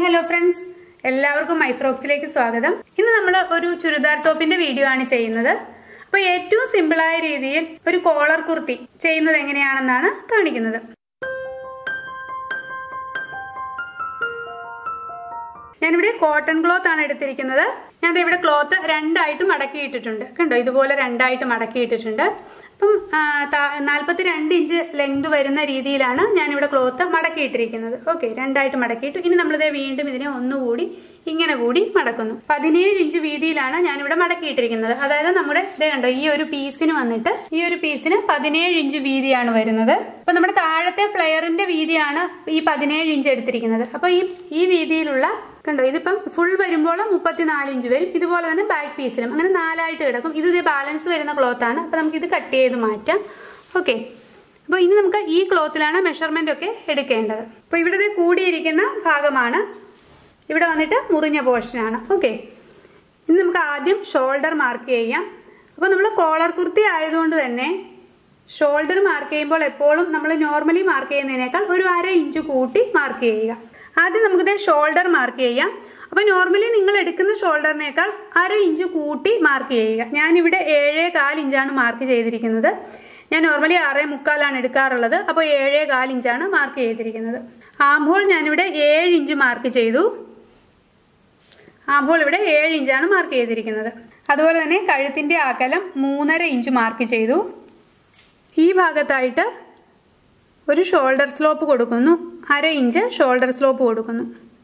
hello friends എല്ലാവർക്കും മൈഫ്രോക്സിലേക്ക് സ്വാഗതം ഇന്ന് നമ്മൾ ഒരു ചുരിദാർ ടോപ്പിന്റെ വീഡിയോ ആണ് ചെയ്യുന്നത് അപ്പോൾ ഏറ്റവും സിമ്പിളായ രീതിയിൽ ഒരു കോളർ കുർത്തി ചെയ്യുന്നത് എങ്ങനെയാണെന്നാണ് കാണിക്കുന്നത് ഞാനിവിടെ കോട്ടൺ ക്ലോത്ത് ആണ് എടുത്തിരിക്കുന്നത് ഞാൻ ദേ ഇവിടെ ക്ലോത്ത് രണ്ടായിട്ട് മടക്കിയിട്ടിട്ടുണ്ട് കണ്ടോ ഇതുപോലെ രണ്ടായിട്ട് മടക്കിയിട്ടിട്ടുണ്ട് അപ്പം നാൽപ്പത്തി രണ്ട് ഇഞ്ച് ലെങ്ത് വരുന്ന രീതിയിലാണ് ഞാനിവിടെ ക്ലോത്ത് മടക്കിയിട്ടിരിക്കുന്നത് ഓക്കെ രണ്ടായിട്ട് മടക്കിയിട്ടു ഇനി നമ്മളിത് വീണ്ടും ഇതിനെ ഒന്നുകൂടി ഇങ്ങനെ കൂടി മടക്കുന്നു പതിനേഴ് ഇഞ്ച് വീതിയിലാണ് ഞാനിവിടെ മടക്കിയിട്ടിരിക്കുന്നത് അതായത് നമ്മുടെ ഇതേ കണ്ടോ ഈ ഒരു പീസിന് വന്നിട്ട് ഈ ഒരു പീസിന് പതിനേഴ് ഇഞ്ച് വീതിയാണ് വരുന്നത് അപ്പൊ നമ്മുടെ താഴത്തെ ഫ്ലെയറിന്റെ വീതിയാണ് ഈ പതിനേഴ് ഇഞ്ച് എടുത്തിരിക്കുന്നത് അപ്പൊ ഈ ഈ വീതിയിലുള്ള കണ്ടോ ഇതിപ്പം ഫുൾ വരുമ്പോൾ മുപ്പത്തിനാല് ഇഞ്ച് വരും ഇതുപോലെ തന്നെ ബാക്ക് പീസിലും അങ്ങനെ നാലായിട്ട് കിടക്കും ഇത് ഇതേ ബാലൻസ് വരുന്ന ക്ലോത്ത് ആണ് അപ്പൊ നമുക്ക് ഇത് കട്ട് ചെയ്ത് മാറ്റാം ഓക്കെ അപ്പോൾ ഇനി നമുക്ക് ഈ ക്ലോത്തിലാണ് മെഷർമെന്റ് ഒക്കെ എടുക്കേണ്ടത് അപ്പോൾ ഇവിടെ ഇത് കൂടിയിരിക്കുന്ന ഭാഗമാണ് ഇവിടെ വന്നിട്ട് മുറിഞ്ഞ പോർഷനാണ് ഓക്കെ ഇനി നമുക്ക് ആദ്യം ഷോൾഡർ മാർക്ക് ചെയ്യാം അപ്പോൾ നമ്മൾ കോളർ കുർത്തി ആയതുകൊണ്ട് തന്നെ ഷോൾഡർ മാർക്ക് ചെയ്യുമ്പോൾ എപ്പോഴും നമ്മൾ നോർമലി മാർക്ക് ചെയ്യുന്നതിനേക്കാൾ ഒരു അര ഇഞ്ച് കൂട്ടി മാർക്ക് ചെയ്യുക ആദ്യം നമുക്കിത് ഷോൾഡർ മാർക്ക് ചെയ്യാം അപ്പോൾ നോർമലി നിങ്ങൾ എടുക്കുന്ന ഷോൾഡറിനേക്കാൾ അര ഇഞ്ച് കൂട്ടി മാർക്ക് ചെയ്യുക ഞാനിവിടെ ഏഴേ കാൽ ഇഞ്ചാണ് മാർക്ക് ചെയ്തിരിക്കുന്നത് ഞാൻ നോർമലി ആറേ മുക്കാലാണ് എടുക്കാറുള്ളത് അപ്പോൾ ഏഴേ കാൽ ഇഞ്ചാണ് മാർക്ക് ചെയ്തിരിക്കുന്നത് ആംഹോൾ ഞാനിവിടെ ഏഴ് ഇഞ്ച് മാർക്ക് ചെയ്തു ആംഹോൾ ഇവിടെ ഏഴ് ഇഞ്ചാണ് മാർക്ക് ചെയ്തിരിക്കുന്നത് അതുപോലെ തന്നെ കഴുത്തിൻ്റെ അകലം മൂന്നര ഇഞ്ച് മാർക്ക് ചെയ്തു ഈ ഭാഗത്തായിട്ട് ഒരു ഷോൾഡർ സ്ലോപ്പ് കൊടുക്കുന്നു അര ഇഞ്ച് ഷോൾഡർ സ്ലോപ്പ് കൊടുക്കുന്നു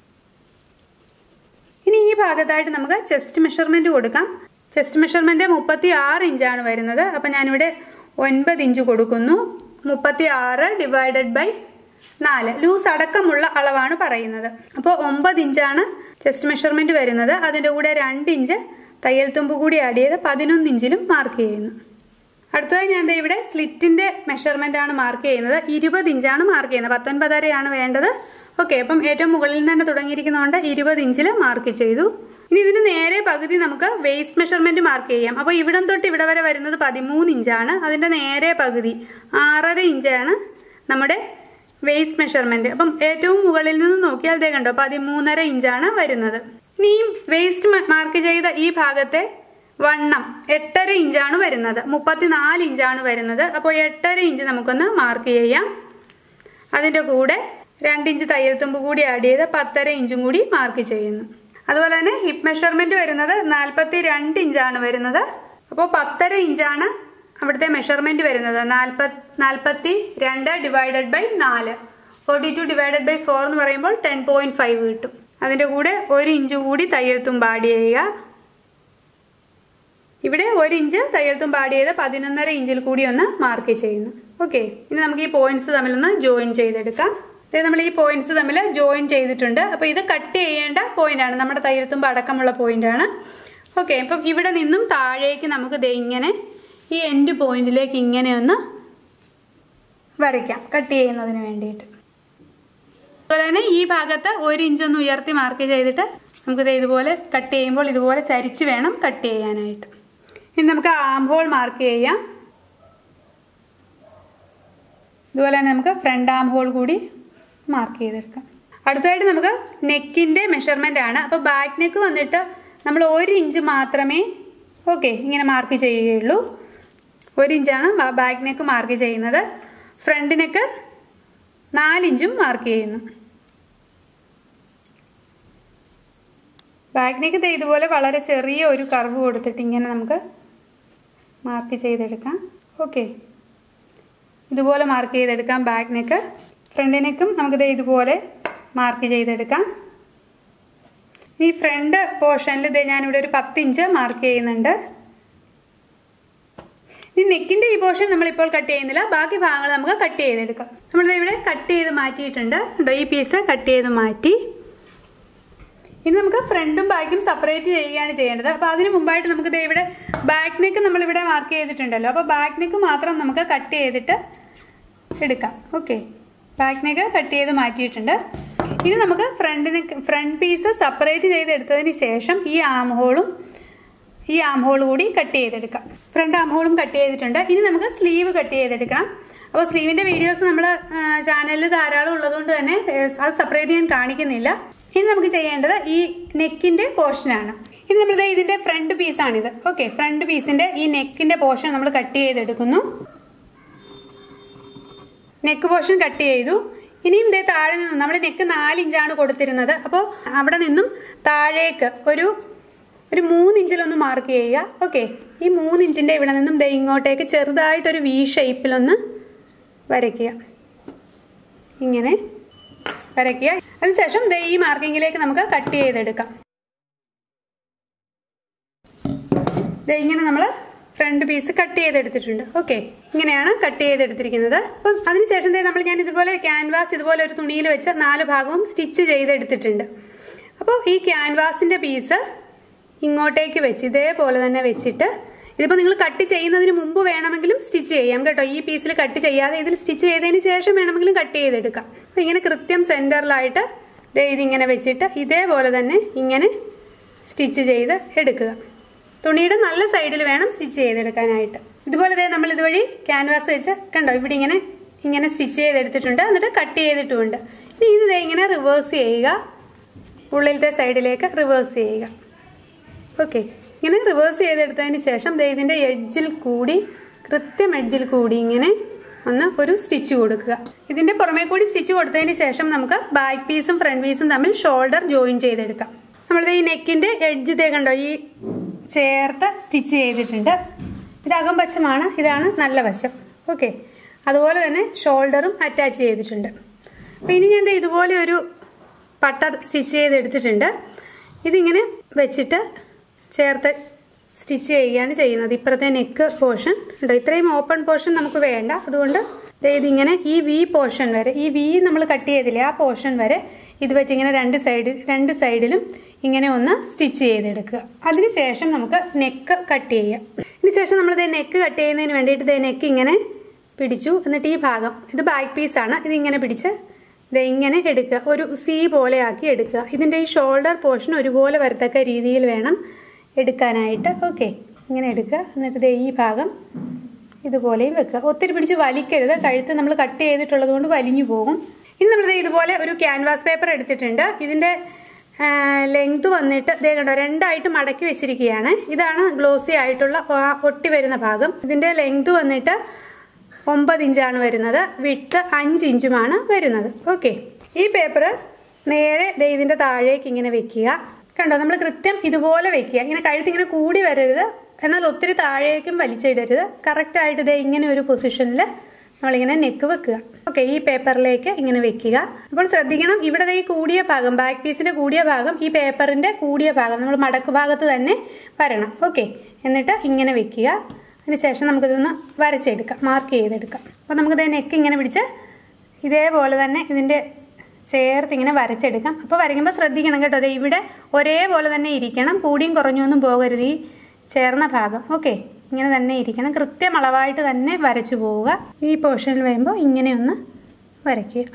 ഇനി ഈ ഭാഗത്തായിട്ട് നമുക്ക് ചെസ്റ്റ് മെഷർമെൻറ്റ് കൊടുക്കാം ചെസ്റ്റ് മെഷർമെൻറ്റ് മുപ്പത്തി ആറ് ഇഞ്ചാണ് വരുന്നത് അപ്പം ഞാനിവിടെ ഒൻപത് ഇഞ്ച് കൊടുക്കുന്നു മുപ്പത്തി ആറ് ഡിവൈഡഡ് ബൈ നാല് ലൂസ് അടക്കമുള്ള അളവാണ് പറയുന്നത് അപ്പോൾ ഒമ്പത് ഇഞ്ചാണ് ചെസ്റ്റ് മെഷർമെൻറ്റ് വരുന്നത് അതിൻ്റെ കൂടെ രണ്ട് ഇഞ്ച് തയ്യൽ തുമ്പ് കൂടി ആഡ് ചെയ്ത് പതിനൊന്ന് ഇഞ്ചിലും മാർക്ക് ചെയ്യുന്നു അടുത്തതായി ഞാൻ ഇവിടെ സ്ലിറ്റിന്റെ മെഷർമെന്റ് ആണ് മാർക്ക് ചെയ്യുന്നത് ഇരുപത് ഇഞ്ചാണ് മാർക്ക് ചെയ്യുന്നത് പത്തൊൻപതരയാണ് വേണ്ടത് ഓക്കെ അപ്പം ഏറ്റവും മുകളിൽ നിന്ന് തന്നെ തുടങ്ങിയിരിക്കുന്നതുകൊണ്ട് ഇരുപത് ഇഞ്ചിൽ മാർക്ക് ചെയ്തു ഇനി ഇതിന് നേരെ പകുതി നമുക്ക് വേസ്റ്റ് മെഷർമെന്റ് മാർക്ക് ചെയ്യാം അപ്പോൾ ഇവിടം തൊട്ട് ഇവിടെ വരെ വരുന്നത് പതിമൂന്ന് ഇഞ്ചാണ് അതിന്റെ നേരെ പകുതി ആറര ഇഞ്ചാണ് നമ്മുടെ വേസ്റ്റ് മെഷർമെന്റ് അപ്പം ഏറ്റവും മുകളിൽ നിന്ന് നോക്കിയാൽ ദേ കണ്ടോ പതിമൂന്നര ഇഞ്ചാണ് വരുന്നത് ഇനിയും വേസ്റ്റ് മാർക്ക് ചെയ്ത ഈ ഭാഗത്തെ വണ്ണം എട്ടര ഇഞ്ചാണ് വരുന്നത് മുപ്പത്തിനാല് ഇഞ്ചാണ് വരുന്നത് അപ്പോൾ എട്ടര ഇഞ്ച് നമുക്കൊന്ന് മാർക്ക് ചെയ്യാം അതിൻ്റെ കൂടെ രണ്ട് ഇഞ്ച് തയ്യൽ തുമ്പ് കൂടി ആഡ് ചെയ്ത് പത്തര ഇഞ്ചും കൂടി മാർക്ക് ചെയ്യുന്നു അതുപോലെ തന്നെ ഹിപ്പ് മെഷർമെന്റ് വരുന്നത് നാൽപ്പത്തി രണ്ട് ഇഞ്ചാണ് വരുന്നത് അപ്പോൾ പത്തര ഇഞ്ചാണ് അവിടുത്തെ മെഷർമെന്റ് വരുന്നത് നാൽപ്പത് നാൽപ്പത്തി രണ്ട് ഡിവൈഡഡ് ബൈ നാല് forty two divided by four എന്ന് പറയുമ്പോൾ ടെൻ പോയിന്റ് ഫൈവ് കിട്ടും അതിൻ്റെ കൂടെ ഒരു ഇഞ്ച് കൂടി തയ്യൽ തുമ്പ് ആഡ് ചെയ്യുക ഇവിടെ ഒരു ഇഞ്ച് തയ്യൽ തുമ്പ് ആഡ് ചെയ്ത് പതിനൊന്നര ഇഞ്ചിൽ കൂടി ഒന്ന് മാർക്ക് ചെയ്യുന്നു ഓക്കെ ഇനി നമുക്ക് ഈ പോയിന്റ്സ് തമ്മിലൊന്ന് ജോയിൻ ചെയ്തെടുക്കാം നമ്മൾ ഈ പോയിന്റ്സ് തമ്മിൽ ജോയിൻ ചെയ്തിട്ടുണ്ട് അപ്പോൾ ഇത് കട്ട് ചെയ്യേണ്ട പോയിന്റ് ആണ് നമ്മുടെ തയ്യൽ തുമ്പ് അടക്കമുള്ള പോയിന്റ് ആണ് ഓക്കെ അപ്പം ഇവിടെ നിന്നും താഴേക്ക് നമുക്ക് ദേ ഇങ്ങനെ ഈ എൻഡ് പോയിന്റിലേക്ക് ഇങ്ങനെ ഒന്ന് വരയ്ക്കാം കട്ട് ചെയ്യുന്നതിന് വേണ്ടിയിട്ട് അതുപോലെ തന്നെ ഈ ഭാഗത്ത് ഒരു ഇഞ്ച് ഒന്ന് ഉയർത്തി മാർക്ക് ചെയ്തിട്ട് നമുക്കിത് ഇതുപോലെ കട്ട് ചെയ്യുമ്പോൾ ഇതുപോലെ ചരിച്ച് വേണം കട്ട് ചെയ്യാനായിട്ട് ഇനി നമുക്ക് ആം ഹോൾ മാർക്ക് ചെയ്യാം ഇതുപോലെ തന്നെ നമുക്ക് ഫ്രണ്ട് ആം ഹോൾ കൂടി മാർക്ക് ചെയ്തെടുക്കാം അടുത്തതായിട്ട് നമുക്ക് നെക്കിൻ്റെ മെഷർമെൻ്റ് ആണ് അപ്പോൾ ബാക്ക് നെക്ക് വന്നിട്ട് നമ്മൾ ഒരു ഇഞ്ച് മാത്രമേ ഓക്കെ ഇങ്ങനെ മാർക്ക് ചെയ്യുകയുള്ളൂ ഒരു ഇഞ്ചാണ് ബാക്ക് നെക്ക് മാർക്ക് ചെയ്യുന്നത് ഫ്രണ്ട് നെക്ക് നാലിഞ്ചും മാർക്ക് ചെയ്യുന്നു ബാക്ക് നെക്ക് ഇതുപോലെ വളരെ ചെറിയ ഒരു കർവ് കൊടുത്തിട്ട് ഇങ്ങനെ നമുക്ക് മാർക്ക് ചെയ്തെടുക്കാം ഓക്കെ ഇതുപോലെ മാർക്ക് ചെയ്തെടുക്കാം ബാക്ക് നെക്ക് ഫ്രണ്ട് നെക്കും നമുക്കിത് ഇതുപോലെ മാർക്ക് ചെയ്തെടുക്കാം ഈ ഫ്രണ്ട് പോർഷനിൽ ഇത് ഞാനിവിടെ ഒരു പത്ത് ഇഞ്ച് മാർക്ക് ചെയ്യുന്നുണ്ട് ഈ നെക്കിൻ്റെ ഈ പോർഷൻ നമ്മളിപ്പോൾ കട്ട് ചെയ്യുന്നില്ല ബാക്കി ഭാഗങ്ങൾ നമുക്ക് കട്ട് ചെയ്തെടുക്കാം നമ്മളിത് ഇവിടെ കട്ട് ചെയ്ത് മാറ്റിയിട്ടുണ്ട് ഉണ്ടോ ഈ പീസ് കട്ട് ചെയ്ത് മാറ്റി ഇനി നമുക്ക് ഫ്രണ്ടും ബാക്കും സെപ്പറേറ്റ് ചെയ്യുകയാണ് ചെയ്യേണ്ടത് അപ്പോൾ അതിന് മുമ്പായിട്ട് നമുക്ക് ദേ ഇവിടെ ബാക്ക് നെക്ക് നമ്മളിവിടെ മാർക്ക് ചെയ്തിട്ടുണ്ടല്ലോ അപ്പോൾ ബാക്ക് നെക്ക് മാത്രം നമുക്ക് കട്ട് ചെയ്തിട്ട് എടുക്കാം ഓക്കെ ബാക്ക് നെക്ക് കട്ട് ചെയ്ത് മാറ്റിയിട്ടുണ്ട് ഇനി നമുക്ക് front neck front piece separate ചെയ്തെടുത്തതിന് ശേഷം ഈ ആം ഹോളും ഈ ആം ഹോൾ കൂടി കട്ട് ചെയ്തെടുക്കാം ഫ്രണ്ട് ആം ഹോളും കട്ട് ചെയ്തിട്ടുണ്ട് ഇനി നമുക്ക് സ്ലീവ് കട്ട് ചെയ്തെടുക്കണം അപ്പോൾ സ്ലീവിൻ്റെ വീഡിയോസ് നമ്മൾ ചാനലിൽ ധാരാളം ഉള്ളതുകൊണ്ട് തന്നെ അത് സെപ്പറേറ്റ് ഞാൻ കാണിക്കുന്നില്ല ഇനി നമുക്ക് ചെയ്യേണ്ടത് ഈ നെക്കിന്റെ പോർഷനാണ് ഇനി നമ്മൾ ഇതിന്റെ ഫ്രണ്ട് പീസാണിത് ഓക്കെ ഫ്രണ്ട് പീസിന്റെ ഈ നെക്കിന്റെ പോർഷൻ നമ്മൾ കട്ട് ചെയ്തെടുക്കുന്നു നെക്ക് പോർഷൻ കട്ട് ചെയ്തു ഇനിയും ഇതേ താഴെ നിന്നും നമ്മൾ നെക്ക് നാല് ഇഞ്ചാണ് കൊടുത്തിരുന്നത് അപ്പോൾ അവിടെ നിന്നും താഴേക്ക് ഒരു ഒരു മൂന്ന് ഇഞ്ചിലൊന്ന് മാർക്ക് ചെയ്യുക ഓക്കെ ഈ മൂന്ന് ഇഞ്ചിൻ്റെ ഇവിടെ നിന്നും ദേ ഇങ്ങോട്ടേക്ക് ചെറുതായിട്ടൊരു വി ഷേപ്പിലൊന്ന് വരയ്ക്കുക ഇങ്ങനെ വരയ്ക്കുക അതിനുശേഷം ദേ ഈ മാർക്കിങ്ങിലേക്ക് നമുക്ക് കട്ട് ചെയ്തെടുക്കാം ദേ ഇങ്ങനെ നമ്മൾ ഫ്രണ്ട് പീസ് കട്ട് ചെയ്തെടുത്തിട്ടുണ്ട് ഓക്കെ ഇങ്ങനെയാണ് കട്ട് ചെയ്തെടുത്തിരിക്കുന്നത് അപ്പം അതിനുശേഷം ദേ നമ്മൾ ഞാൻ ഇതുപോലെ ക്യാൻവാസ് ഇതുപോലെ ഒരു തുണിയിൽ വെച്ച് നാല് ഭാഗവും സ്റ്റിച്ച് ചെയ്തെടുത്തിട്ടുണ്ട് അപ്പോൾ ഈ ക്യാൻവാസിൻ്റെ പീസ് ഇങ്ങോട്ടേക്ക് വെച്ച് ഇതേപോലെ തന്നെ വെച്ചിട്ട് ഇതിപ്പോൾ നിങ്ങൾ കട്ട് ചെയ്യുന്നതിന് മുമ്പ് വേണമെങ്കിലും സ്റ്റിച്ച് ചെയ്യാം കേട്ടോ ഈ പീസിൽ കട്ട് ചെയ്യാതെ ഇതിൽ സ്റ്റിച്ച് ചെയ്തതിന് ശേഷം വേണമെങ്കിലും കട്ട് ചെയ്തെടുക്കാം അപ്പോൾ ഇങ്ങനെ കൃത്യം സെൻറ്ററിലായിട്ട് ദേ ഇതിങ്ങനെ വെച്ചിട്ട് ഇതേപോലെ തന്നെ ഇങ്ങനെ സ്റ്റിച്ച് ചെയ്ത് എടുക്കുക തുണിയുടെ നല്ല സൈഡിൽ വേണം സ്റ്റിച്ച് ചെയ്തെടുക്കാനായിട്ട് ഇതുപോലെ ദേ നമ്മൾ ഇതുവഴി ക്യാൻവാസ് വെച്ച് കണ്ടോ ഇവിടെ ഇങ്ങനെ ഇങ്ങനെ സ്റ്റിച്ച് ചെയ്തെടുത്തിട്ടുണ്ട് എന്നിട്ട് കട്ട് ചെയ്തിട്ടുമുണ്ട് ഇനി ഇത് ദേ ഇങ്ങനെ റിവേഴ്സ് ചെയ്യുക ഉള്ളിലത്തെ സൈഡിലേക്ക് റിവേഴ്സ് ചെയ്യുക ഓക്കെ ഇങ്ങനെ റിവേഴ്സ് ചെയ്തെടുത്തതിന് ശേഷം ദേ ഇതിൻ്റെ എഡ്ജിൽ കൂടി കൃത്യം എഡ്ജിൽ കൂടി ഇങ്ങനെ ഒന്ന് ഒരു സ്റ്റിച്ച് കൊടുക്കുക ഇതിൻ്റെ പുറമേ കൂടി സ്റ്റിച്ച് കൊടുത്തതിന് ശേഷം നമുക്ക് ബാക്ക് പീസും ഫ്രണ്ട് പീസും തമ്മിൽ ഷോൾഡർ ജോയിൻ ചെയ്തെടുക്കാം നമ്മളിത് ഈ നെക്കിൻ്റെ എഡ്ജ് ഇതേ കണ്ടോ ഈ ചേർത്ത് സ്റ്റിച്ച് ചെയ്തിട്ടുണ്ട് ഇത് അകംവശമാണ് ഇതാണ് നല്ല വശം ഓക്കെ അതുപോലെ തന്നെ ഷോൾഡറും അറ്റാച്ച് ചെയ്തിട്ടുണ്ട് അപ്പോൾ ഇനി ഞാൻ ദേ ഇതുപോലെ ഒരു പട്ട സ്റ്റിച്ച് ചെയ്തെടുത്തിട്ടുണ്ട് ഇതിങ്ങനെ വെച്ചിട്ട് ചേർത്ത് സ്റ്റിച്ച് ചെയ്യുകയാണ് ചെയ്യുന്നത് ഇപ്പുറത്തെ നെക്ക് പോർഷൻ ഉണ്ടോ ഇത്രയും ഓപ്പൺ പോർഷൻ നമുക്ക് വേണ്ട അതുകൊണ്ട് ദേ ഇതിങ്ങനെ ഈ വി പോർഷൻ വരെ ഈ വി നമ്മൾ കട്ട് ചെയ്തില്ലേ ആ പോർഷൻ വരെ ഇത് വെച്ച് ഇങ്ങനെ രണ്ട് സൈഡ് രണ്ട് സൈഡിലും ഇങ്ങനെ ഒന്ന് സ്റ്റിച്ച് ചെയ്തെടുക്കുക അതിനുശേഷം നമുക്ക് നെക്ക് കട്ട് ചെയ്യാം ഇതിന് ശേഷം നമ്മൾ ഇതേ നെക്ക് കട്ട് ചെയ്യുന്നതിന് വേണ്ടിയിട്ട് ഇതേ നെക്ക് ഇങ്ങനെ പിടിച്ചു എന്നിട്ട് ഈ ഭാഗം ഇത് ബാക്ക് പീസാണ് ഇതിങ്ങനെ പിടിച്ച് ഇത് ഇങ്ങനെ എടുക്കുക ഒരു സി പോലെ ആക്കി എടുക്കുക ഇതിൻ്റെ ഈ ഷോൾഡർ പോർഷൻ ഒരുപോലെ വരത്തക്ക രീതിയിൽ വേണം എടുക്കാനായിട്ട് ഓക്കെ ഇങ്ങനെ എടുക്കുക എന്നിട്ട് ദേ ഈ ഭാഗം ഇതുപോലെയും വെക്കുക ഒത്തിരി പിടിച്ച് വലിക്കരുത് കഴുത്ത് നമ്മൾ കട്ട് ചെയ്തിട്ടുള്ളത് കൊണ്ട് വലിഞ്ഞു പോകും ഇനി നമ്മൾ ഇതുപോലെ ഒരു ക്യാൻവാസ് പേപ്പർ എടുത്തിട്ടുണ്ട് ഇതിൻ്റെ ലെങ്ത് വന്നിട്ട് ദേ കണ്ടോ രണ്ടായിട്ട് മടക്കി വെച്ചിരിക്കുകയാണ് ഇതാണ് ഗ്ലോസി ആയിട്ടുള്ള ആ ഒട്ടി വരുന്ന ഭാഗം ഇതിൻ്റെ ലെങ്ത് വന്നിട്ട് ഒമ്പത് ഇഞ്ചാണ് വരുന്നത് വിട്ട് അഞ്ച് ഇഞ്ചുമാണ് വരുന്നത് ഓക്കെ ഈ പേപ്പർ നേരെ ദേ ഇതിൻ്റെ താഴേക്ക് ഇങ്ങനെ വെക്കുക കണ്ടോ നമ്മൾ കൃത്യം ഇതുപോലെ വെക്കുക ഇങ്ങനെ കഴുത്ത് ഇങ്ങനെ കൂടി വരരുത് എന്നാൽ ഒത്തിരി താഴേക്കും വലിച്ചിടരുത് കറക്റ്റായിട്ട് ഇതേ ഇങ്ങനെ ഒരു പൊസിഷനിൽ നമ്മളിങ്ങനെ നെക്ക് വെക്കുക ഓക്കെ ഈ പേപ്പറിലേക്ക് ഇങ്ങനെ വെക്കുക അപ്പോൾ ശ്രദ്ധിക്കണം ഇവിടെ ദേ ഈ കൂടിയ ഭാഗം ബാക്ക് പീസിന്റെ കൂടിയ ഭാഗം ഈ പേപ്പറിന്റെ കൂടിയ ഭാഗം നമ്മൾ മടക്ക് ഭാഗത്ത് തന്നെ വരണം ഓക്കെ എന്നിട്ട് ഇങ്ങനെ വെക്കുക അതിനുശേഷം നമുക്കിതൊന്ന് വരച്ചെടുക്കാം മാർക്ക് ചെയ്തെടുക്കാം അപ്പോൾ നമുക്കിത് നെക്ക് ഇങ്ങനെ പിടിച്ച് ഇതേപോലെ തന്നെ ഇതിൻ്റെ ചേർത്ത് ഇങ്ങനെ വരച്ചെടുക്കാം അപ്പോൾ വരയ്ക്കുമ്പോൾ ശ്രദ്ധിക്കണം കേട്ടോ അതെ ഇവിടെ ഒരേപോലെ തന്നെ ഇരിക്കണം കൂടിയും കുറഞ്ഞൊന്നും പോകരുത് ഈ ചേർന്ന ഭാഗം ഓക്കെ ഇങ്ങനെ തന്നെ ഇരിക്കണം കൃത്യം അളവായിട്ട് തന്നെ വരച്ചു പോവുക ഈ പോർഷനിൽ വരുമ്പോൾ ഇങ്ങനെ ഒന്ന് വരയ്ക്കുക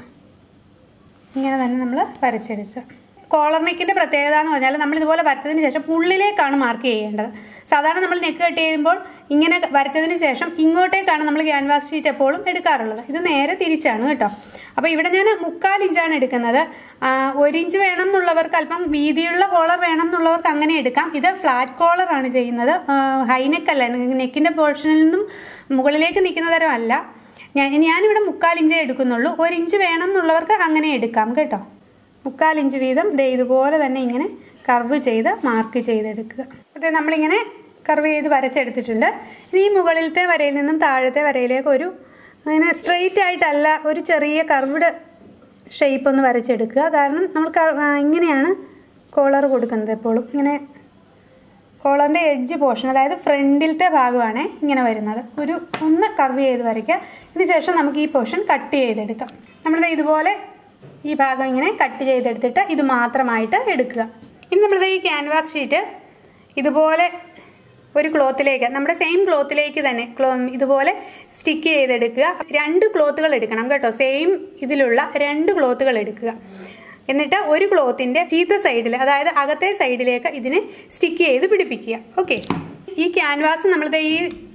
ഇങ്ങനെ തന്നെ നമ്മൾ വരച്ചെടുക്കുക കോളർ നെക്കിൻ്റെ പ്രത്യേകത എന്ന് പറഞ്ഞാൽ നമ്മൾ ഇതുപോലെ വരച്ചതിന് ശേഷം ഉള്ളിലേക്കാണ് മാർക്ക് ചെയ്യേണ്ടത് സാധാരണ നമ്മൾ നെക്ക് കട്ട് ചെയ്യുമ്പോൾ ഇങ്ങനെ വരച്ചതിന് ശേഷം ഇങ്ങോട്ടേക്കാണ് നമ്മൾ ക്യാൻവാസ് ഷീറ്റ് എപ്പോഴും എടുക്കാറുള്ളത് ഇത് നേരെ തിരിച്ചാണ് കേട്ടോ അപ്പോൾ ഇവിടെ ഞാൻ മുക്കാൽ ഇഞ്ചാണ് എടുക്കുന്നത് ആ, ഒരു ഇഞ്ച് വേണം എന്നുള്ളവർക്ക് അല്പം വീതിയുള്ള കോളർ വേണം എന്നുള്ളവർക്ക് അങ്ങനെ എടുക്കാം ഇത് ഫ്ലാറ്റ് കോളറാണ് ചെയ്യുന്നത് ഹൈനെക്കല്ല നെക്കിൻ്റെ പോർഷനിൽ നിന്നും മുകളിലേക്ക് നിൽക്കുന്ന തരം അല്ല ഞാൻ ഞാനിവിടെ മുക്കാൽ ഇഞ്ചേ എടുക്കുന്നുള്ളൂ ഒരു ഇഞ്ച് വേണം എന്നുള്ളവർക്ക് അങ്ങനെ എടുക്കാം കേട്ടോ മുക്കാൽ ഇഞ്ച് വീതം ദേ ഇതുപോലെ തന്നെ ഇങ്ങനെ കർവ് ചെയ്ത് മാർക്ക് ചെയ്തെടുക്കുക അതെ നമ്മളിങ്ങനെ കർവ് ചെയ്ത് വരച്ചെടുത്തിട്ടുണ്ട് ഇനി ഈ മുകളിലത്തെ വരയിൽ നിന്നും താഴത്തെ വരയിലേക്ക് ഒരു അങ്ങനെ സ്ട്രെയിറ്റ് ആയിട്ടല്ല ഒരു ചെറിയ കർവ്ഡ് ഷേപ്പ് ഒന്ന് വരച്ചെടുക്കുക കാരണം നമ്മൾ ക- ആ, ഇങ്ങനെയാണ് കോളർ കൊടുക്കുന്നത് എപ്പോഴും ഇങ്ങനെ കോളറിൻ്റെ എഡ്ജ് പോർഷൻ അതായത് ഫ്രണ്ടിലത്തെ ഭാഗമാണ് ഇങ്ങനെ വരുന്നത് ഒരു ഒന്ന് കർവ് ചെയ്ത് വരയ്ക്കുക ഇതിന് ശേഷം നമുക്ക് ഈ പോർഷൻ കട്ട് ചെയ്തെടുക്കാം നമ്മളിത് ഇതുപോലെ ഈ ഭാഗം ഇങ്ങനെ കട്ട് ചെയ്തെടുത്തിട്ട് ഇത് മാത്രമായിട്ട് എടുക്കുക ഇനി നമ്മളിത് ഈ ക്യാൻവാസ് ഷീറ്റ് ഇതുപോലെ ഒരു ക്ലോത്തിലേക്ക് നമ്മുടെ സെയിം ക്ലോത്തിലേക്ക് തന്നെ ക്ലോ ഇതുപോലെ സ്റ്റിക്ക് ചെയ്തെടുക്കുക രണ്ട് ക്ലോത്തുകൾ എടുക്കണം കേട്ടോ സെയിം ഇതിലുള്ള രണ്ട് ക്ലോത്തുകൾ എടുക്കുക എന്നിട്ട് ഒരു ക്ലോത്തിന്റെ ചീത്ത സൈഡിൽ അതായത് അകത്തെ സൈഡിലേക്ക് ഇതിനെ സ്റ്റിക്ക് ചെയ്ത് പിടിപ്പിക്കുക ഓക്കെ ഈ ക്യാൻവാസ് നമ്മളിത് ഈ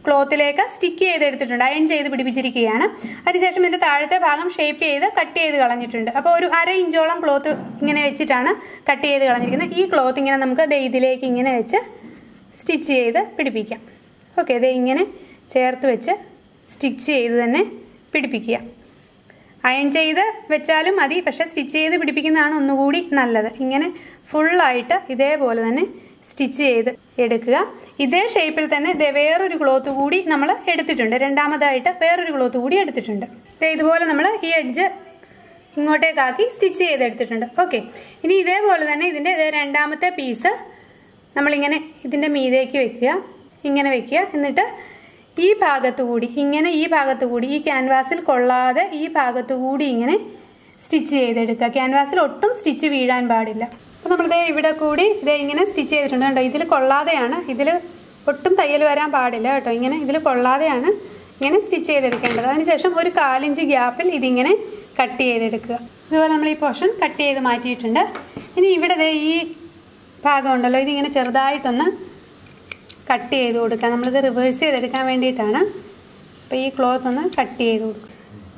ക്ലോത്തിലേക്ക് സ്റ്റിക്ക് ചെയ്തെടുത്തിട്ടുണ്ട് അയൺ ചെയ്ത് പിടിപ്പിച്ചിരിക്കുകയാണ് അതിനുശേഷം ഇതിന്റെ താഴത്തെ ഭാഗം ഷേപ്പ് ചെയ്ത് കട്ട് ചെയ്ത് കളഞ്ഞിട്ടുണ്ട് അപ്പോൾ ഒരു അര ഇഞ്ചോളം ക്ലോത്ത് ഇങ്ങനെ വെച്ചിട്ടാണ് കട്ട് ചെയ്ത് കളഞ്ഞിരിക്കുന്നത് ഈ ക്ലോത്ത് ഇങ്ങനെ നമുക്ക് ദേ ഇതിലേക്ക് ഇങ്ങനെ വെച്ച് സ്റ്റിച്ച് ചെയ്ത് പിടിപ്പിക്കാം ഓക്കെ ഇത് ഇങ്ങനെ ചേർത്ത് വെച്ച് സ്റ്റിച്ച് ചെയ്ത് തന്നെ പിടിപ്പിക്കുക അയൺ ചെയ്ത് വെച്ചാലും മതി പക്ഷെ സ്റ്റിച്ച് ചെയ്ത് പിടിപ്പിക്കുന്നതാണ് ഒന്നുകൂടി നല്ലത് ഇങ്ങനെ ഫുള്ളായിട്ട് ഇതേപോലെ തന്നെ സ്റ്റിച്ച് ചെയ്ത് എടുക്കുക ഇതേ ഷേപ്പിൽ തന്നെ ദേ വേറൊരു ക്ലോത്ത് കൂടി നമ്മൾ എടുത്തിട്ടുണ്ട് രണ്ടാമതായിട്ട് വേറൊരു ക്ലോത്ത് കൂടി എടുത്തിട്ടുണ്ട് ദേ ഇതുപോലെ നമ്മൾ ഈ എഡ്ജ് ഇങ്ങോട്ടേക്കാക്കി സ്റ്റിച്ച് ചെയ്തെടുത്തിട്ടുണ്ട് ഓക്കെ ഇനി ഇതേപോലെ തന്നെ ഇതിൻ്റെ ദേ രണ്ടാമത്തെ പീസ് നമ്മളിങ്ങനെ ഇതിൻ്റെ മീതേക്ക് വെക്കുക ഇങ്ങനെ വെക്കുക എന്നിട്ട് ഈ ഭാഗത്തു കൂടി ഇങ്ങനെ ഈ ഭാഗത്തു കൂടി ഈ ക്യാൻവാസിൽ കൊള്ളാതെ ഈ ഭാഗത്തു കൂടി ഇങ്ങനെ സ്റ്റിച്ച് ചെയ്തെടുക്കുക ക്യാൻവാസിൽ ഒട്ടും സ്റ്റിച്ച് വീഴാൻ പാടില്ല അപ്പോൾ നമ്മളിതേ ഇവിടെ കൂടി ഇതേ ഇങ്ങനെ സ്റ്റിച്ച് ചെയ്തിട്ടുണ്ട് കേട്ടോ ഇതിൽ കൊള്ളാതെയാണ് ഇതിൽ ഒട്ടും തയ്യൽ വരാൻ പാടില്ല കേട്ടോ ഇങ്ങനെ ഇതിൽ കൊള്ളാതെയാണ് ഇങ്ങനെ സ്റ്റിച്ച് ചെയ്തെടുക്കേണ്ടത് അതിനുശേഷം ഒരു കാലിഞ്ച് ഗ്യാപ്പിൽ ഇതിങ്ങനെ കട്ട് ചെയ്തെടുക്കുക ഇതുപോലെ നമ്മൾ ഈ പോർഷൻ കട്ട് ചെയ്ത് മാറ്റിയിട്ടുണ്ട് ഇനി ഇവിടെ ദേ ഈ ഭാഗം ഉണ്ടല്ലോ ഇതിങ്ങനെ ചെറുതായിട്ടൊന്ന് കട്ട് ചെയ്ത് കൊടുക്കുക നമ്മളിത് റിവേഴ്സ് ചെയ്തെടുക്കാൻ വേണ്ടിയിട്ടാണ് അപ്പോൾ ഈ ക്ലോത്ത് ഒന്ന് കട്ട് ചെയ്ത് കൊടുക്കുക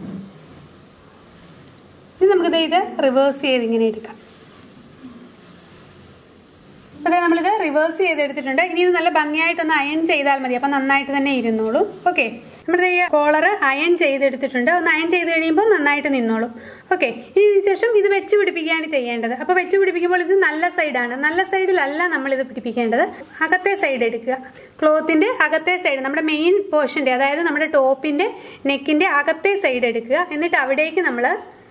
ഇനി നമുക്കിത് ഇത് റിവേഴ്സ് ചെയ്ത് ഇങ്ങനെ എടുക്കാം അപ്പോൾ നമ്മളിത് റിവേഴ്സ് ചെയ്തെടുത്തിട്ടുണ്ട് ഇനി ഇത് നല്ല ഭംഗിയായിട്ടൊന്ന് അയൺ ചെയ്താൽ മതി അപ്പം നന്നായിട്ട് തന്നെ ഇരുന്നോളും ഓക്കെ നമ്മുടെ ഈ കോളർ അയൺ ചെയ്തെടുത്തിട്ടുണ്ട് ഒന്ന് അയൺ ചെയ്ത് കഴിയുമ്പോൾ നന്നായിട്ട് നിന്നോളും ഓക്കെ ഇനി ഇതിന് ശേഷം ഇത് വെച്ച് പിടിപ്പിക്കുകയാണ് ചെയ്യേണ്ടത് അപ്പോൾ വെച്ച് പിടിപ്പിക്കുമ്പോൾ ഇത് നല്ല സൈഡാണ് നല്ല സൈഡിലല്ല നമ്മൾ ഇത് പിടിപ്പിക്കേണ്ടത് അകത്തെ സൈഡ് എടുക്കുക ക്ലോത്തിൻ്റെ അകത്തെ സൈഡ് നമ്മുടെ മെയിൻ പോർഷൻ്റെ അതായത് നമ്മുടെ ടോപ്പിൻ്റെ നെക്കിൻ്റെ അകത്തെ സൈഡ് എടുക്കുക എന്നിട്ട് അവിടേക്ക് നമ്മൾ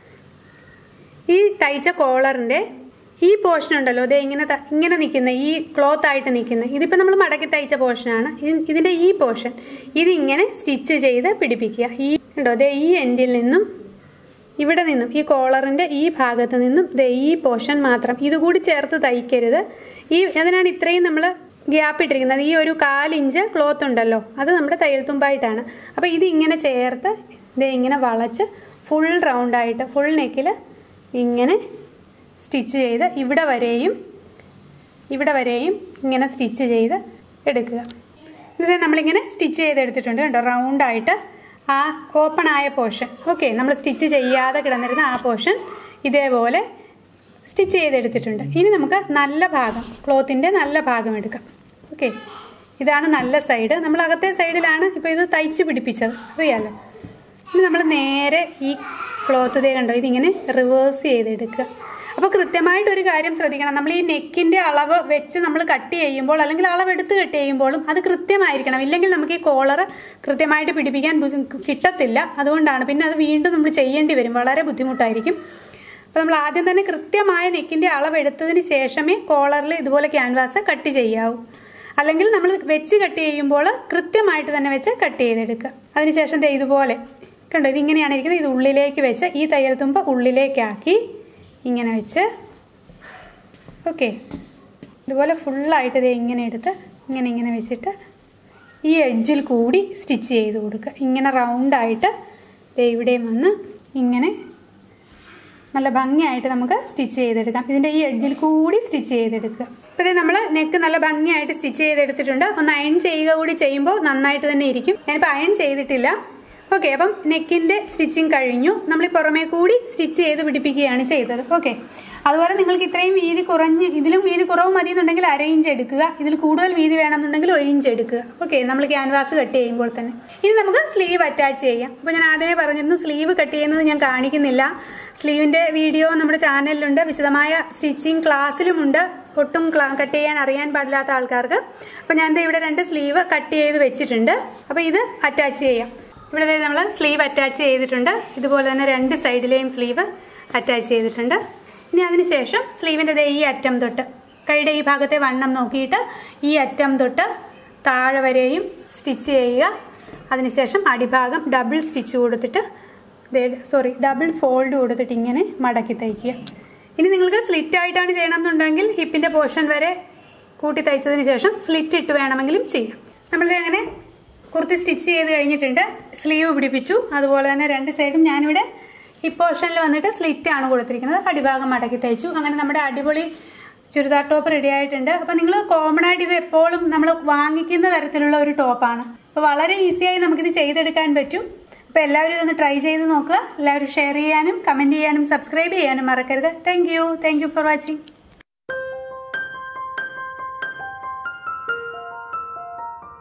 ഈ തയ്ച്ച കോളറിൻ്റെ ഈ പോർഷൻ ഉണ്ടല്ലോ അതേ ഇങ്ങനെ ത- ഇങ്ങനെ നിൽക്കുന്ന ഈ ക്ലോത്ത് ആയിട്ട് നിൽക്കുന്ന ഇതിപ്പോൾ നമ്മൾ മടക്കി തയ്ച്ച പോർഷനാണ് ഇതിൻ്റെ ഈ പോർഷൻ ഇതിങ്ങനെ സ്റ്റിച്ച് ചെയ്ത് പിടിപ്പിക്കുക ഈ ഉണ്ടോ അതേ ഈ എൻഡിൽ നിന്നും ഇവിടെ നിന്നും ഈ കോളറിൻ്റെ ഈ ഭാഗത്ത് നിന്നും ദേ ഈ പോർഷൻ മാത്രം ഇതുകൂടി ചേർത്ത് തയ്ക്കരുത് ഈ അതിനാണ് ഇത്രയും നമ്മൾ ഗ്യാപ്പ് ഇട്ടിരിക്കുന്നത് ഈ ഒരു കാലിഞ്ച് ക്ലോത്ത് ഉണ്ടല്ലോ അത് നമ്മുടെ തയ്യൽ തുമ്പായിട്ടാണ് അപ്പോൾ ഇത് ഇങ്ങനെ ചേർത്ത് ദേ ഇങ്ങനെ വളച്ച് ഫുൾ റൗണ്ടായിട്ട് ഫുൾ നെക്കിൽ ഇങ്ങനെ സ്റ്റിച്ച് ചെയ്ത് ഇവിടെ വരെയും ഇവിടെ വരെയും ഇങ്ങനെ സ്റ്റിച്ച് ചെയ്ത് എടുക്കുക ഇത് നമ്മളിങ്ങനെ സ്റ്റിച്ച് ചെയ്തെടുത്തിട്ടുണ്ട് കേട്ടോ റൗണ്ടായിട്ട് ആ ഓപ്പൺ ആയ പോർഷൻ ഓക്കെ നമ്മൾ സ്റ്റിച്ച് ചെയ്യാതെ കിടന്നിരുന്ന ആ പോർഷൻ ഇതേപോലെ സ്റ്റിച്ച് ചെയ്തെടുത്തിട്ടുണ്ട് ഇനി നമുക്ക് നല്ല ഭാഗം ക്ലോത്തിൻ്റെ നല്ല ഭാഗം എടുക്കാം ഓക്കെ ഇതാണ് നല്ല സൈഡ് നമ്മൾ അകത്തെ സൈഡിലാണ് ഇപ്പോൾ ഇത് തയ്ച്ച് പിടിപ്പിച്ചത് അറിയാലോ ഇനി നമ്മൾ നേരെ ഈ ക്ലോത്ത് ഇതേ കണ്ടോ ഇതിങ്ങനെ റിവേഴ്സ് ചെയ്തെടുക്കുക അപ്പോൾ കൃത്യമായിട്ട് ഒരു കാര്യം ശ്രദ്ധിക്കണം നമ്മൾ ഈ നെക്കിൻ്റെ അളവ് വെച്ച് നമ്മൾ കട്ട് ചെയ്യുമ്പോൾ അല്ലെങ്കിൽ അളവ് എടുത്ത് കട്ട് ചെയ്യുമ്പോഴും അത് കൃത്യമായിരിക്കണം ഇല്ലെങ്കിൽ നമുക്ക് ഈ കോളർ കൃത്യമായിട്ട് പിടിപ്പിക്കാൻ ബുദ്ധി- കിട്ടത്തില്ല അതുകൊണ്ടാണ് പിന്നെ അത് വീണ്ടും നമ്മൾ ചെയ്യേണ്ടി വരും വളരെ ബുദ്ധിമുട്ടായിരിക്കും അപ്പോൾ നമ്മൾ ആദ്യം തന്നെ കൃത്യമായ നെക്കിൻ്റെ അളവ് എടുത്തതിന് ശേഷമേ കോളറിൽ ഇതുപോലെ ക്യാൻവാസ് കട്ട് ചെയ്യാവൂ അല്ലെങ്കിൽ നമ്മൾ വെച്ച് കട്ട് ചെയ്യുമ്പോൾ കൃത്യമായിട്ട് തന്നെ വെച്ച് കട്ട് ചെയ്തെടുക്കുക അതിനുശേഷം ദേ ഇതുപോലെ കണ്ടോ ഇതിങ്ങനെയാണ് ഇരിക്കുന്നത് ഇത് ഉള്ളിലേക്ക് വെച്ച് ഈ തയ്യൽ തുമ്പ ഉള്ളിലേക്കാക്കി ഇങ്ങനെ വെച്ച് ഓക്കെ ഇതുപോലെ ഫുള്ളായിട്ട് ഇത് ഇങ്ങനെ എടുത്ത് ഇങ്ങനെ ഇങ്ങനെ വെച്ചിട്ട് ഈ എഡ്ജിൽ കൂടി സ്റ്റിച്ച് ചെയ്ത് കൊടുക്കുക ഇങ്ങനെ റൗണ്ടായിട്ട് ദേ ഇവിടെയും വന്ന് ഇങ്ങനെ നല്ല ഭംഗിയായിട്ട് നമുക്ക് സ്റ്റിച്ച് ചെയ്തെടുക്കാം ഇതിൻ്റെ ഈ എഡ്ജിൽ കൂടി സ്റ്റിച്ച് ചെയ്തെടുക്കുക അപ്പോൾ ഇത് നമ്മൾ നെക്ക് നല്ല ഭംഗിയായിട്ട് സ്റ്റിച്ച് ചെയ്തെടുത്തിട്ടുണ്ട് ഒന്ന് അയൺ ചെയ്യുക കൂടി ചെയ്യുമ്പോൾ നന്നായിട്ട് തന്നെ ഇരിക്കും ഞാനിപ്പോൾ അയൺ ചെയ്തിട്ടില്ല ഓക്കെ അപ്പം നെക്കിൻ്റെ സ്റ്റിച്ചിങ് കഴിഞ്ഞു നമ്മൾ ഈ പുറമേ കൂടി സ്റ്റിച്ച് ചെയ്ത് പിടിപ്പിക്കുകയാണ് ചെയ്തത് ഓക്കെ അതുപോലെ നിങ്ങൾക്ക് ഇത്രയും വീതി കുറഞ്ഞ് ഇതിലും വീതി കുറവ് മതി എന്നുണ്ടെങ്കിൽ അര ഇഞ്ച് എടുക്കുക ഇതിൽ കൂടുതൽ വീതി വേണമെന്നുണ്ടെങ്കിൽ ഒരു ഇഞ്ച് എടുക്കുക ഓക്കെ നമ്മൾ ക്യാൻവാസ് കട്ട് ചെയ്യുമ്പോൾ തന്നെ ഇനി നമുക്ക് സ്ലീവ് അറ്റാച്ച് ചെയ്യാം അപ്പോൾ ഞാൻ ആദ്യമേ പറഞ്ഞിരുന്നു സ്ലീവ് കട്ട് ചെയ്യുന്നത് ഞാൻ കാണിക്കുന്നില്ല സ്ലീവിൻ്റെ വീഡിയോ നമ്മുടെ ചാനലിലുണ്ട് വിശദമായ സ്റ്റിച്ചിങ് ക്ലാസ്സിലുമുണ്ട് ഒട്ടും കട്ട് ചെയ്യാൻ അറിയാൻ പാടില്ലാത്ത ആൾക്കാർക്ക് അപ്പോൾ ഞാൻ ദേ ഇവിടെ രണ്ട് സ്ലീവ് കട്ട് ചെയ്ത് വെച്ചിട്ടുണ്ട് അപ്പോൾ ഇത് അറ്റാച്ച് ചെയ്യാം ഇവിടെ ദേ നമ്മൾ സ്ലീവ് അറ്റാച്ച് ചെയ്തിട്ടുണ്ട് ഇതുപോലെ തന്നെ രണ്ട് സൈഡിലെയും സ്ലീവ് അറ്റാച്ച് ചെയ്തിട്ടുണ്ട് ഇനി അതിന് ശേഷം സ്ലീവിൻ്റെ ദേ ഈ അറ്റം തൊട്ട് കൈയുടെ ഈ ഭാഗത്തെ വണ്ണം നോക്കിയിട്ട് ഈ അറ്റം തൊട്ട് താഴെ വരെയും സ്റ്റിച്ച് ചെയ്യുക അതിനുശേഷം അടിഭാഗം ഡബിൾ സ്റ്റിച്ച് കൊടുത്തിട്ട് സോറി ഡബിൾ ഫോൾഡ് കൊടുത്തിട്ട് ഇങ്ങനെ മടക്കി തയ്ക്കുക ഇനി നിങ്ങൾക്ക് സ്ലിറ്റ് ആയിട്ടാണ് ചെയ്യണമെന്നുണ്ടെങ്കിൽ ഹിപ്പിൻ്റെ പോർഷൻ വരെ കൂട്ടി തയ്ച്ചതിന് ശേഷം സ്ലിറ്റ് ഇട്ട് വേണമെങ്കിലും ചെയ്യാം നമ്മളിത് അങ്ങനെ കുർത്തി സ്റ്റിച്ച് ചെയ്ത് കഴിഞ്ഞിട്ടുണ്ട് സ്ലീവ് പിടിപ്പിച്ചു അതുപോലെ തന്നെ രണ്ട് സൈഡും ഞാനിവിടെ ഹിപ്പ് പോർഷനിൽ വന്നിട്ട് സ്ലിറ്റ് ആണ് കൊടുത്തിരിക്കുന്നത് അടിഭാഗം മടക്കി തയ്ച്ചു അങ്ങനെ നമ്മുടെ അടിപൊളി ചുരിദാർ ടോപ്പ് റെഡി ആയിട്ടുണ്ട് അപ്പോൾ നിങ്ങൾ കോമൺ ആയിട്ട് ഇത് എപ്പോഴും നമ്മൾ വാങ്ങിക്കുന്ന തരത്തിലുള്ള ഒരു ടോപ്പാണ് അപ്പോൾ വളരെ ഈസിയായി നമുക്കിത് ചെയ്തെടുക്കാൻ പറ്റും അപ്പോൾ എല്ലാവരും ഇതൊന്ന് ട്രൈ ചെയ്ത് നോക്കുക എല്ലാവരും ഷെയർ ചെയ്യാനും കമൻറ്റ് ചെയ്യാനും സബ്സ്ക്രൈബ് ചെയ്യാനും മറക്കരുത് thank you thank you for watching